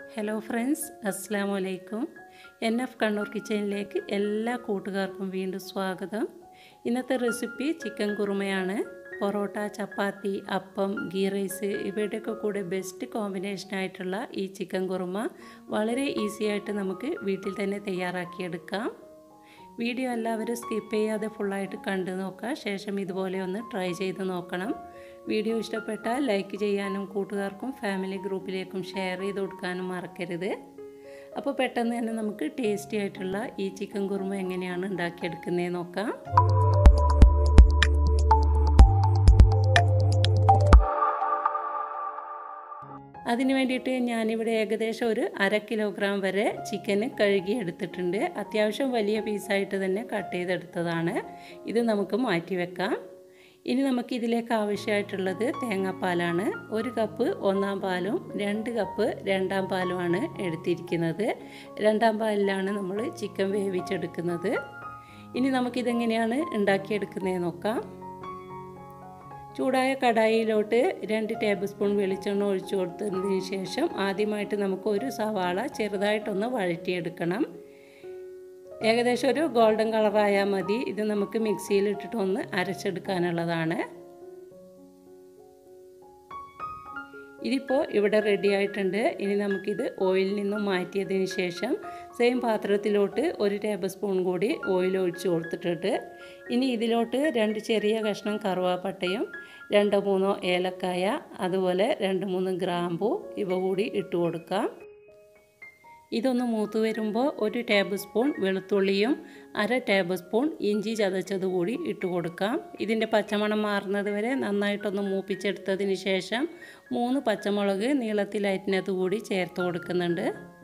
hello friends അസ്സാം വലൈക്കും N F Kannur കിച്ചണിലേക്ക് എല്ലാ കൂട്ടുകാർക്കും വീണ്ടും സ്വാഗതം ഇന്നത്തെ റെസിപ്പി ചിക്കൻ കുറുമയാണ് പൊറോട്ട ചപ്പാത്തി അപ്പം ഗീ റൈസ് ഇവയുടെയൊക്കെ കൂടെ ബെസ്റ്റ് കോമ്പിനേഷനായിട്ടുള്ള ഈ ചിക്കൻ കുറുമ വളരെ ഈസി ആയിട്ട് നമുക്ക് വീട്ടിൽ തന്നെ തയ്യാറാക്കിയെടുക്കാം വീഡിയോ എല്ലാവരും സ്കിപ്പ് ചെയ്യാതെ ഫുള്ളായിട്ട് കണ്ടു നോക്കുക ശേഷം ഇതുപോലെ ഒന്ന് ട്രൈ ചെയ്ത് നോക്കണം വീഡിയോ ഇഷ്ടപ്പെട്ടാൽ ലൈക്ക് ചെയ്യാനും കൂട്ടുകാർക്കും ഫാമിലി ഗ്രൂപ്പിലേക്കും ഷെയർ ചെയ്ത് കൊടുക്കാനും മറക്കരുത് അപ്പോൾ പെട്ടെന്ന് തന്നെ നമുക്ക് ടേസ്റ്റി ആയിട്ടുള്ള ഈ ചിക്കൻ കുറുമ എങ്ങനെയാണ് ഉണ്ടാക്കിയെടുക്കുന്നത് നോക്കാം അതിന് വേണ്ടിയിട്ട് ഞാനിവിടെ ഏകദേശം ഒരു അര കിലോഗ്രാം വരെ ചിക്കന് കഴുകി എടുത്തിട്ടുണ്ട് അത്യാവശ്യം വലിയ പീസായിട്ട് തന്നെ കട്ട് ചെയ്തെടുത്തതാണ് ഇത് നമുക്ക് മാറ്റി വെക്കാം ഇനി നമുക്ക് ഇതിലേക്ക് ആവശ്യമായിട്ടുള്ളത് തേങ്ങാപ്പാലാണ് ഒരു കപ്പ് ഒന്നാം പാലും രണ്ട് കപ്പ് രണ്ടാം പാലുമാണ് എടുത്തിരിക്കുന്നത് രണ്ടാം പാലിലാണ് നമ്മൾ ചിക്കൻ വേവിച്ചെടുക്കുന്നത് ഇനി നമുക്കിതെങ്ങനെയാണ് ഉണ്ടാക്കിയെടുക്കുന്നത് നോക്കാം ചൂടായ കടായിയിലോട്ട് രണ്ട് ടേബിൾ സ്പൂൺ വെളിച്ചെണ്ണ ഒഴിച്ചു കൊടുത്തതിന് ശേഷം ആദ്യമായിട്ട് നമുക്ക് ഒരു സവാള ചെറുതായിട്ടൊന്ന് വഴറ്റിയെടുക്കണം ഏകദേശം ഒരു ഗോൾഡൻ കളറായാൽ മതി ഇത് നമുക്ക് മിക്സിയിലിട്ടിട്ട് ഒന്ന് അരച്ചെടുക്കാനുള്ളതാണ് ഇതിപ്പോൾ ഇവിടെ റെഡി ആയിട്ടുണ്ട് ഇനി നമുക്കിത് ഓയിലിൽ നിന്നും മാറ്റിയതിന് ശേഷം സെയിം പാത്രത്തിലോട്ട് ഒരു ടേബിൾ സ്പൂൺ കൂടി ഓയിൽ ഒഴിച്ച് കൊടുത്തിട്ടുണ്ട് ഇനി ഇതിലോട്ട് രണ്ട് ചെറിയ കഷ്ണം കറുവാപ്പട്ടയും രണ്ടോ മൂന്നോ ഏലക്കായ അതുപോലെ രണ്ട് മൂന്ന് ഗ്രാമ്പു ഇവ കൂടി ഇട്ട് കൊടുക്കാം ഇതൊന്ന് മൂത്ത് വരുമ്പോൾ ഒരു ടേബിൾ സ്പൂൺ വെളുത്തുള്ളിയും അര ടേബിൾ സ്പൂൺ ഇഞ്ചി ചതച്ചത് കൂടി ഇട്ട് കൊടുക്കാം ഇതിൻ്റെ പച്ചമണം മാറുന്നത് വരെ നന്നായിട്ടൊന്ന് മൂപ്പിച്ചെടുത്തതിന് ശേഷം മൂന്ന് പച്ചമുളക് നീളത്തിൽ അരിഞ്ഞത് കൂടി ചേർത്ത് കൊടുക്കുന്നുണ്ട്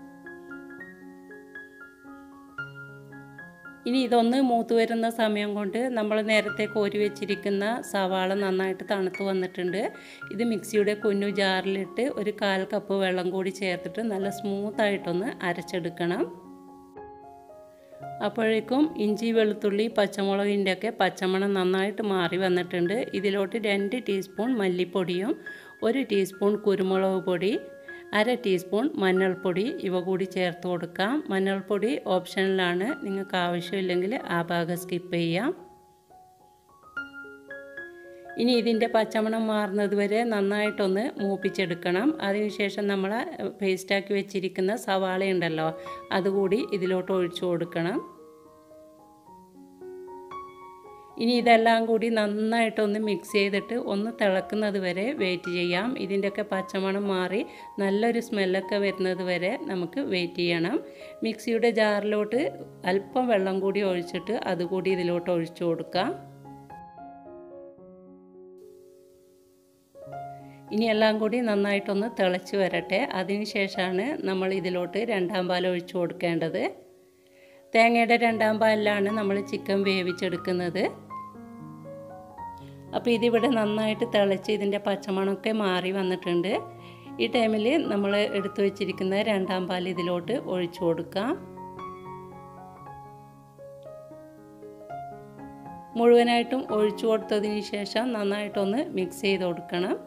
ഇനി ഇതൊന്ന് മൂത്ത് വരുന്ന സമയം കൊണ്ട് നമ്മൾ നേരത്തെ കോരി വെച്ചിരിക്കുന്ന സവാള നന്നായിട്ട് തണുത്ത് വന്നിട്ടുണ്ട് ഇത് മിക്സിയുടെ കുഞ്ഞു ജാറിലിട്ട് ഒരു കാൽ കപ്പ് വെള്ളം കൂടി ചേർത്തിട്ട് നല്ല സ്മൂത്തായിട്ടൊന്ന് അരച്ചെടുക്കണം അപ്പോഴേക്കും ഇഞ്ചി വെളുത്തുള്ളി പച്ചമുളകിൻ്റെ ഒക്കെ പച്ചമണം നന്നായിട്ട് മാറി വന്നിട്ടുണ്ട് ഇതിലോട്ട് രണ്ട് ടീസ്പൂൺ മല്ലിപ്പൊടിയും ഒരു ടീസ്പൂൺ കുരുമുളക് പൊടി അര ടീസ്പൂൺ മഞ്ഞൾപ്പൊടി ഇവ കൂടി ചേർത്ത് കൊടുക്കാം മഞ്ഞൾപ്പൊടി ഓപ്ഷനിലാണ് നിങ്ങൾക്ക് ആവശ്യമില്ലെങ്കിൽ ആ ഭാഗം സ്കിപ്പ് ചെയ്യാം ഇനി ഇതിൻ്റെ പച്ചമണം മാറുന്നത് വരെ നന്നായിട്ടൊന്ന് മൂപ്പിച്ചെടുക്കണം അതിനുശേഷം നമ്മൾ പേസ്റ്റാക്കി വെച്ചിരിക്കുന്ന സവാള ഉണ്ടല്ലോ അതുകൂടി ഇതിലോട്ട് ഒഴിച്ചു കൊടുക്കണം ഇനി ഇതെല്ലാം കൂടി നന്നായിട്ടൊന്ന് മിക്സ് ചെയ്തിട്ട് ഒന്ന് തിളക്കുന്നത് വരെ വെയിറ്റ് ചെയ്യാം ഇതിൻ്റെയൊക്കെ പച്ചമണം മാറി നല്ലൊരു സ്മെല്ലൊക്കെ വരുന്നത് വരെ നമുക്ക് വെയിറ്റ് ചെയ്യണം മിക്സിയുടെ ജാറിലോട്ട് അല്പം വെള്ളം കൂടി ഒഴിച്ചിട്ട് അതുകൂടി ഇതിലോട്ട് ഒഴിച്ചു കൊടുക്കാം ഇനി എല്ലാം കൂടി നന്നായിട്ടൊന്ന് തിളച്ച് വരട്ടെ അതിനുശേഷമാണ് നമ്മൾ ഇതിലോട്ട് രണ്ടാം പാൽ ഒഴിച്ചു കൊടുക്കേണ്ടത് തേങ്ങയുടെ രണ്ടാം പാലിലാണ് നമ്മൾ ചിക്കൻ വേവിച്ചെടുക്കുന്നത് അപ്പോൾ ഇതിവിടെ നന്നായിട്ട് തിളച്ച് ഇതിൻ്റെ പച്ചമണമൊക്കെ മാറി വന്നിട്ടുണ്ട് ഈ ടൈമിൽ നമ്മൾ എടുത്തു വച്ചിരിക്കുന്ന രണ്ടാം പാൽ ഇതിലോട്ട് ഒഴിച്ചു കൊടുക്കാം മുഴുവനായിട്ടും ഒഴിച്ചു കൊടുത്തതിന് ശേഷം നന്നായിട്ടൊന്ന് മിക്സ് ചെയ്ത് കൊടുക്കണം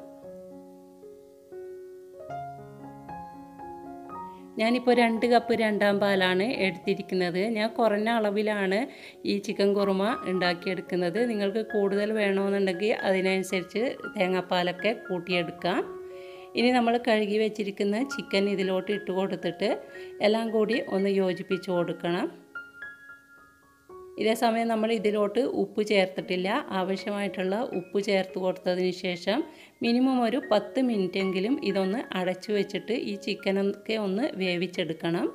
ഞാനിപ്പോൾ രണ്ട് കപ്പ് രണ്ടാം പാലാണ് എടുത്തിരിക്കുന്നത് ഞാൻ കുറഞ്ഞ അളവിലാണ് ഈ ചിക്കൻ കുറുമ ഉണ്ടാക്കിയെടുക്കുന്നത് നിങ്ങൾക്ക് കൂടുതൽ വേണമെന്നുണ്ടെങ്കിൽ അതിനനുസരിച്ച് തേങ്ങാപ്പാലൊക്കെ കൂട്ടിയെടുക്കാം ഇനി നമ്മൾ കഴുകി വെച്ചിരിക്കുന്ന ചിക്കൻ ഇതിലോട്ട് ഇട്ട് കൊടുത്തിട്ട് എല്ലാം കൂടി ഒന്ന് യോജിപ്പിച്ച് കൊടുക്കണം ഇതേ സമയം നമ്മൾ ഇതിലോട്ട് ഉപ്പ് ചേർത്തിട്ടില്ല ആവശ്യമായിട്ടുള്ള ഉപ്പ് ചേർത്ത് കൊടുത്തതിന് ശേഷം മിനിമം ഒരു പത്ത് മിനിറ്റെങ്കിലും ഇതൊന്ന് അടച്ചു വെച്ചിട്ട് ഈ ചിക്കനൊക്കെ ഒന്ന് വേവിച്ചെടുക്കണം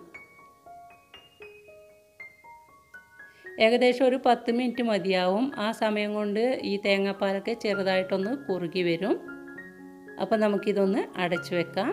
ഏകദേശം ഒരു പത്ത് മിനിറ്റ് മതിയാവും ആ സമയം കൊണ്ട് ഈ തേങ്ങാപ്പാലൊക്കെ ചെറുതായിട്ടൊന്ന് കുറുകി വരും അപ്പോൾ നമുക്കിതൊന്ന് അടച്ചു വെക്കാം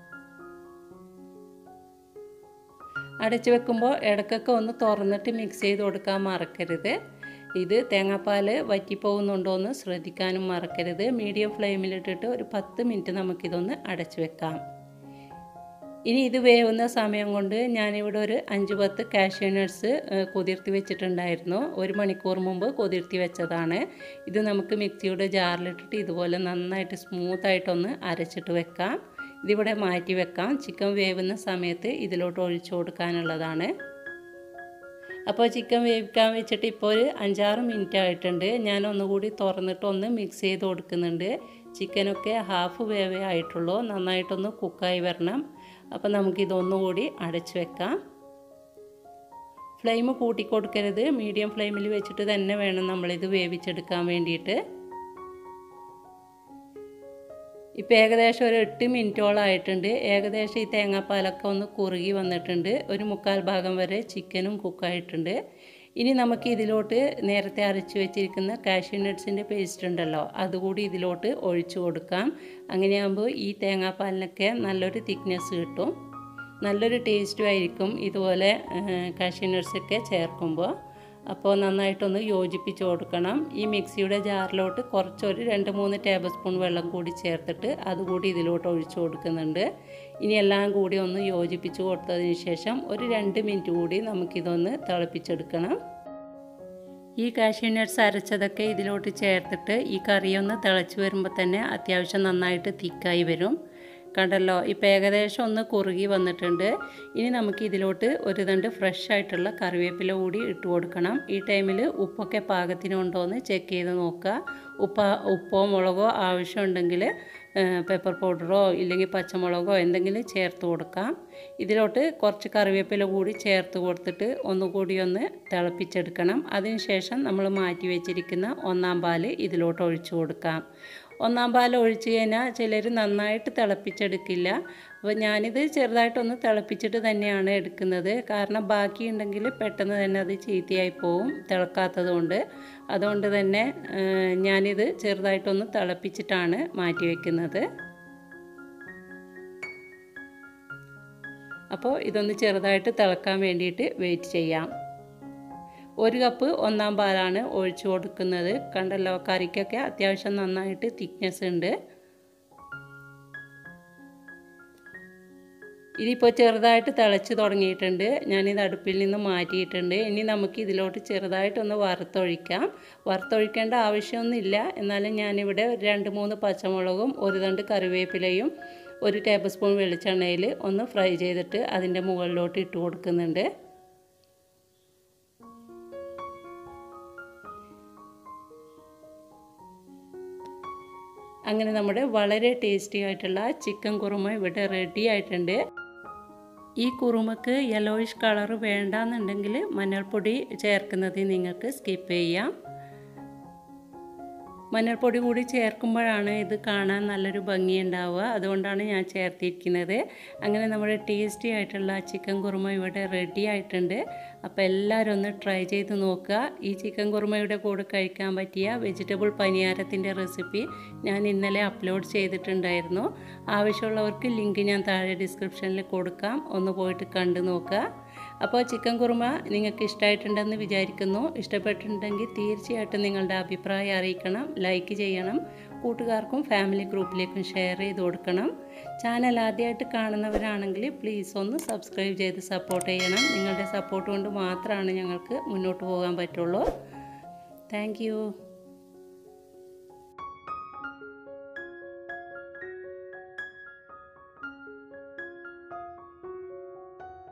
അടച്ചു വെക്കുമ്പോൾ ഇടയ്ക്കൊക്കെ ഒന്ന് തുറന്നിട്ട് മിക്സ് ചെയ്ത് കൊടുക്കാൻ മറക്കരുത് ഇത് തേങ്ങാപ്പാൽ വറ്റിപ്പോകുന്നുണ്ടോ എന്ന് ശ്രദ്ധിക്കാനും മറക്കരുത് മീഡിയം ഫ്ലെയിമിലിട്ടിട്ട് ഒരു പത്ത് മിനിറ്റ് നമുക്കിതൊന്ന് അടച്ചു വെക്കാം ഇനി ഇത് വേവുന്ന സമയം കൊണ്ട് ഞാനിവിടെ ഒരു അഞ്ച് പത്ത് കാഷ്യൂ നട്ട്സ് കുതിർത്തി വെച്ചിട്ടുണ്ടായിരുന്നു ഒരു മണിക്കൂർ മുമ്പ് കുതിർത്തി വെച്ചതാണ് ഇത് നമുക്ക് മിക്സിയുടെ ജാറിലിട്ടിട്ട് ഇതുപോലെ നന്നായിട്ട് സ്മൂത്തായിട്ടൊന്ന് അരച്ചിട്ട് വെക്കാം ഇതിവിടെ മാറ്റി വെക്കാം ചിക്കൻ വേവുന്ന സമയത്ത് ഇതിലോട്ട് ഒഴിച്ചു കൊടുക്കാനുള്ളതാണ് അപ്പോൾ ചിക്കൻ വേവിക്കാൻ വെച്ചിട്ട് ഇപ്പോൾ ഒരു അഞ്ചാറ് മിനിറ്റ് ആയിട്ടുണ്ട് ഞാൻ ഒന്നുകൂടി തുറന്നിട്ട് ഒന്ന് മിക്സ് ചെയ്ത് കൊടുക്കുന്നുണ്ട് ചിക്കനൊക്കെ ഹാഫ് വേവേ ആയിട്ടുള്ളൂ നന്നായിട്ടൊന്ന് കുക്കായി വരണം അപ്പോൾ നമുക്കിതൊന്നുകൂടി അടച്ചു വെക്കാം ഫ്ലെയിം കൂട്ടി കൊടുക്കരുത് മീഡിയം ഫ്ലെയിമിൽ വെച്ചിട്ട് തന്നെ വേണം നമ്മളിത് വേവിച്ചെടുക്കാൻ വേണ്ടിയിട്ട് ഇപ്പോൾ ഏകദേശം ഒരു എട്ട് മിനിറ്റോളം ആയിട്ടുണ്ട് ഏകദേശം ഈ തേങ്ങാപ്പാലൊക്കെ ഒന്ന് കുറുകി വന്നിട്ടുണ്ട് ഒരു മുക്കാൽ ഭാഗം വരെ ചിക്കനും കുക്കായിട്ടുണ്ട് ഇനി നമുക്ക് ഇതിലോട്ട് നേരത്തെ അരച്ച് വെച്ചിരിക്കുന്ന കാഷ്യൂ നട്ട്സിൻ്റെ പേസ്റ്റ് ഉണ്ടല്ലോ അതുകൂടി ഇതിലോട്ട് ഒഴിച്ചു കൊടുക്കാം അങ്ങനെയാകുമ്പോൾ ഈ തേങ്ങാപ്പാലിനൊക്കെ നല്ലൊരു തിക്നെസ് കിട്ടും നല്ലൊരു ടേസ്റ്റും ആയിരിക്കും ഇതുപോലെ കാഷ്യൂ നട്ട്സൊക്കെ ചേർക്കുമ്പോൾ അപ്പോൾ നന്നായിട്ടൊന്ന് യോജിപ്പിച്ച് കൊടുക്കണം ഈ മിക്സിയുടെ ജാറിലോട്ട് കുറച്ചൊരു രണ്ട് മൂന്ന് ടേബിൾ സ്പൂൺ വെള്ളം കൂടി ചേർത്തിട്ട് അതുകൂടി ഇതിലോട്ട് ഒഴിച്ചു കൊടുക്കുന്നുണ്ട് ഇനി എല്ലാം കൂടി ഒന്ന് യോജിപ്പിച്ച് കൊടുത്തതിന് ശേഷം ഒരു രണ്ട് മിനിറ്റ് കൂടി നമുക്കിതൊന്ന് തിളപ്പിച്ചെടുക്കണം ഈ കാഷ്യൂ നട്ട്സ് അരച്ചതൊക്കെ ഇതിലോട്ട് ചേർത്തിട്ട് ഈ കറിയൊന്ന് തിളച്ച് വരുമ്പോൾ തന്നെ അത്യാവശ്യം നന്നായിട്ട് തിക്കായി വരും കണ്ടല്ലോ ഇപ്പോൾ ഏകദേശം ഒന്ന് കുറുകി വന്നിട്ടുണ്ട് ഇനി നമുക്ക് ഇതിലോട്ട് ഒരു തണ്ട് ഫ്രഷ് ആയിട്ടുള്ള കറിവേപ്പില കൂടി ഇട്ട് കൊടുക്കണം ഈ ടൈമിൽ ഉപ്പൊക്കെ പാകത്തിനുണ്ടോ എന്ന് ചെക്ക് ചെയ്ത് നോക്കുക ഉപ്പ ഉപ്പോ മുളകോ ആവശ്യമുണ്ടെങ്കിൽ പെപ്പർ പൗഡറോ ഇല്ലെങ്കിൽ പച്ചമുളകോ എന്തെങ്കിലും ചേർത്ത് കൊടുക്കാം ഇതിലോട്ട് കുറച്ച് കറിവേപ്പില കൂടി ചേർത്ത് കൊടുത്തിട്ട് ഒന്നുകൂടി ഒന്ന് തിളപ്പിച്ചെടുക്കണം അതിനുശേഷം നമ്മൾ മാറ്റി വെച്ചിരിക്കുന്ന ഒന്നാം പാല് ഇതിലോട്ട് ഒഴിച്ചു കൊടുക്കാം ഒന്നാം പാൽ ഒഴിച്ച് കഴിഞ്ഞാൽ ചിലർ നന്നായിട്ട് തിളപ്പിച്ചെടുക്കില്ല അപ്പോൾ ഞാനിത് ചെറുതായിട്ടൊന്ന് തിളപ്പിച്ചിട്ട് തന്നെയാണ് എടുക്കുന്നത് കാരണം ബാക്കിയുണ്ടെങ്കിൽ പെട്ടെന്ന് തന്നെ അത് ചീത്തയായി പോവും തിളക്കാത്തത് കൊണ്ട് അതുകൊണ്ട് തന്നെ ഞാനിത് ചെറുതായിട്ടൊന്ന് തിളപ്പിച്ചിട്ടാണ് മാറ്റി വയ്ക്കുന്നത് അപ്പോൾ ഇതൊന്ന് ചെറുതായിട്ട് തിളക്കാൻ വേണ്ടിയിട്ട് വെയിറ്റ് ചെയ്യാം ഒരു കപ്പ് ഒന്നാം പാലാണ് ഒഴിച്ചു കൊടുക്കുന്നത് കണ്ടല്ലോ കറിക്കൊക്കെ അത്യാവശ്യം നന്നായിട്ട് തിക്നെസ് ഉണ്ട് ഇതിപ്പോൾ ചെറുതായിട്ട് തിളച്ച് തുടങ്ങിയിട്ടുണ്ട് ഞാനിത് അടുപ്പിൽ നിന്ന് മാറ്റിയിട്ടുണ്ട് ഇനി നമുക്ക് ഇതിലോട്ട് ചെറുതായിട്ടൊന്ന് വറുത്തൊഴിക്കാം വറുത്തൊഴിക്കേണ്ട ആവശ്യമൊന്നുമില്ല എന്നാലും ഞാനിവിടെ രണ്ട് മൂന്ന് പച്ചമുളകും ഒരു തണ്ട് കറിവേപ്പിലയും ഒരു ടേബിൾ സ്പൂൺ വെളിച്ചെണ്ണയിൽ ഒന്ന് ഫ്രൈ ചെയ്തിട്ട് അതിൻ്റെ മുകളിലോട്ട് ഇട്ട് കൊടുക്കുന്നുണ്ട് അങ്ങനെ നമ്മുടെ വളരെ ടേസ്റ്റി ആയിട്ടുള്ള ചിക്കൻ കുറുമ ഇവിടെ റെഡി ആയിട്ടുണ്ട് ഈ കുറുമക്ക് യെലോയിഷ് കളർ വേണ്ടാന്നുണ്ടെങ്കിൽ മഞ്ഞൾപ്പൊടി ചേർക്കുന്നത് നിങ്ങൾക്ക് സ്കിപ്പ് ചെയ്യാം മഞ്ഞൾപ്പൊടി കൂടി ചേർക്കുമ്പോഴാണ് ഇത് കാണാൻ നല്ലൊരു ഭംഗിയുണ്ടാവുക അതുകൊണ്ടാണ് ഞാൻ ചേർത്തിരിക്കുന്നത് അങ്ങനെ നമ്മുടെ ടേസ്റ്റി ആയിട്ടുള്ള ചിക്കൻ കുറുമ ഇവിടെ റെഡി ആയിട്ടുണ്ട് അപ്പോൾ എല്ലാവരും ഒന്ന് ട്രൈ ചെയ്ത് നോക്കുക ഈ ചിക്കൻ കുറുമയുടെ കൂടെ കഴിക്കാൻ പറ്റിയ വെജിറ്റബിൾ പനിയാരത്തിൻ്റെ റെസിപ്പി ഞാൻ ഇന്നലെ അപ്ലോഡ് ചെയ്തിട്ടുണ്ടായിരുന്നു ആവശ്യമുള്ളവർക്ക് ലിങ്ക് ഞാൻ താഴെ ഡിസ്ക്രിപ്ഷനിൽ കൊടുക്കാം ഒന്ന് പോയിട്ട് കണ്ടു നോക്കുക അപ്പോൾ ചിക്കൻ കുറുമ നിങ്ങൾക്ക് ഇഷ്ടമായിട്ടുണ്ടെന്ന് വിചാരിക്കുന്നു ഇഷ്ടപ്പെട്ടിട്ടുണ്ടെങ്കിൽ തീർച്ചയായിട്ടും നിങ്ങളുടെ അഭിപ്രായം അറിയിക്കണം ലൈക്ക് ചെയ്യണം കൂട്ടുകാർക്കും ഫാമിലി ഗ്രൂപ്പിലേക്കും ഷെയർ ചെയ്ത് കൊടുക്കണം ചാനൽ ആദ്യമായിട്ട് കാണുന്നവരാണെങ്കിൽ പ്ലീസ് ഒന്ന് സബ്സ്ക്രൈബ് ചെയ്ത് സപ്പോർട്ട് ചെയ്യണം നിങ്ങളുടെ സപ്പോർട്ട് കൊണ്ട് മാത്രമാണ് ഞങ്ങൾക്ക് മുന്നോട്ട് പോകാൻ പറ്റുള്ളൂ താങ്ക്